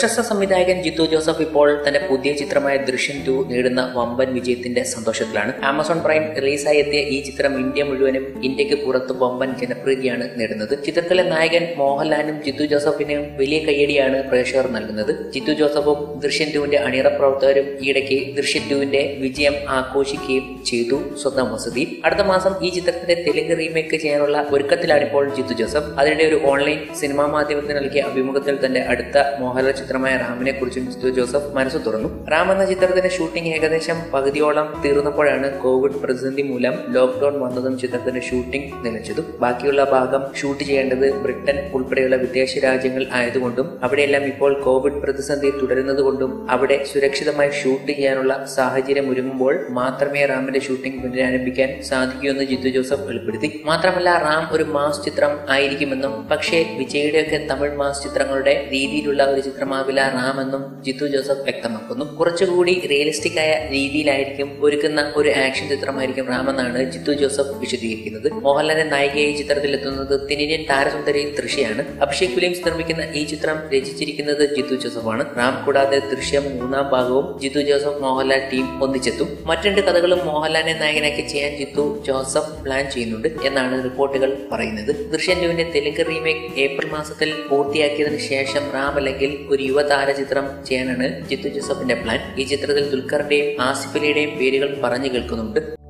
പ്രശസ്ത സംവിധായകൻ ജിത്തു ജോസഫ് ഇപ്പോൾ തന്റെ പുതിയ ചിത്രമായ ദൃശ്യം ടു നേടുന്ന വമ്പൻ വിജയത്തിന്റെ സന്തോഷത്തിലാണ് ആമസോൺ പ്രൈം റിലീസായി എത്തിയ ഈ ചിത്രം ഇന്ത്യ മുഴുവനും ഇന്ത്യക്ക് പുറത്ത് വമ്പൻ ജനപ്രീതിയാണ് നേടുന്നത് ചിത്രത്തിലെ നായകൻ മോഹൻലാലിനും ജിത്തു ജോസഫിനും വലിയ കയ്യടിയാണ് പ്രേക്ഷകർ നൽകുന്നത് ജിത്തു ജോസഫും ദൃശ്യം ടുവിന്റെ അണിയറ പ്രവർത്തകരും ഈയിടയ്ക്ക് ദൃശ്യം ടുവിന്റെ വിജയം ആഘോഷിക്കുകയും ചെയ്തു സ്വന്തം വസതി അടുത്ത മാസം ഈ ചിത്രത്തിന്റെ തെലുങ്ക് റീമേക്ക് ചെയ്യാനുള്ള ഒരുക്കത്തിലാണിപ്പോൾ ജിത്തു ജോസഫ് അതിനിടെ ഒരു ഓൺലൈൻ സിനിമാ മാധ്യമത്തിന് നൽകിയ അഭിമുഖത്തിൽ തന്റെ അടുത്ത മോഹൻലാൽ ചിത്രമായ റാമിനെ കുറിച്ചും ജിത്തു ജോസഫ് മനസ്സ് തുറന്നു റാം എന്ന ചിത്രത്തിന്റെ ഷൂട്ടിംഗ് ഏകദേശം പകുതിയോളം തീർന്നപ്പോഴാണ് കോവിഡ് പ്രതിസന്ധി മൂലം ലോക്ക്ഡൌൺ വന്നതും ചിത്രത്തിന്റെ ഷൂട്ടിംഗ് നിലച്ചതും ബാക്കിയുള്ള ഭാഗം ഷൂട്ട് ചെയ്യേണ്ടത് ബ്രിട്ടൻ ഉൾപ്പെടെയുള്ള വിദേശ രാജ്യങ്ങൾ ആയതുകൊണ്ടും അവിടെയെല്ലാം ഇപ്പോൾ കോവിഡ് പ്രതിസന്ധി തുടരുന്നതുകൊണ്ടും അവിടെ സുരക്ഷിതമായി ഷൂട്ട് ചെയ്യാനുള്ള സാഹചര്യം ഒരുങ്ങുമ്പോൾ മാത്രമേ റാമിന്റെ ഷൂട്ടിംഗ് പുനരാരംഭിക്കാൻ സാധിക്കൂ എന്ന് ജിത്തു ജോസഫ് വെളിപ്പെടുത്തി മാത്രമല്ല റാം ഒരു മാസ് ചിത്രം ആയിരിക്കുമെന്നും പക്ഷേ വിജയുടെയൊക്കെ തമിഴ് മാസ് ചിത്രങ്ങളുടെ രീതിയിലുള്ള ഒരു ചിത്രമാവില്ല റാം എന്നും ജിത്തു ജോസഫ് വ്യക്തമാക്കുന്നു കുറച്ചുകൂടി റിയലിസ്റ്റിക് ആയ രീതിയിലായിരിക്കും ഒരുക്കുന്ന ഒരു ആക്ഷൻ ചിത്രമായിരിക്കും റാം എന്നാണ് ജിത്തു ജോസഫ് വിശദീകരിക്കുന്നത് മോഹൻലാലിന്റെ നായികയായി ചിത്രത്തിൽ എത്തുന്നത് തെന്നിന്ത്യൻ താരസുന്ദരി തൃഷയാണ് അഭിഷേക് ഫിലിംസ് നിർമ്മിക്കുന്ന ഈ ചിത്രം രചിച്ചിരിക്കുന്നത് ജിത്തു ജോസഫാണ് റാം കൂടാതെ ദൃശ്യം മൂന്നാം ഭാഗവും ജിത്തു ജോസഫ് മോഹൻലാൽ ടീം ഒന്നിച്ചെത്തും മറ്റു രണ്ട് കഥകളും മോഹൻലാലിനെ നായകനാക്കി ചെയ്യാൻ ജിത്തു ജോസഫ് പ്ലാൻ ചെയ്യുന്നുണ്ട് എന്നാണ് റിപ്പോർട്ടുകൾ പറയുന്നത് ദൃശ്യം ടുവിന്റെ തെലുങ്ക് റീമേക്ക് ഏപ്രിൽ മാസത്തിൽ പൂർത്തിയാക്കിയതിനു ശേഷം റാം അല്ലെങ്കിൽ ഒരു യുവതാര ചിത്രം ചെയ്യാനാണ് ജിത്തു ജോസഫിന്റെ പ്ലാൻ ഈ ചിത്രത്തിൽ ദുൽഖറിന്റെയും ആസിഫ് അലിയുടെയും പേരുകൾ പറഞ്ഞു കേൾക്കുന്നുണ്ട്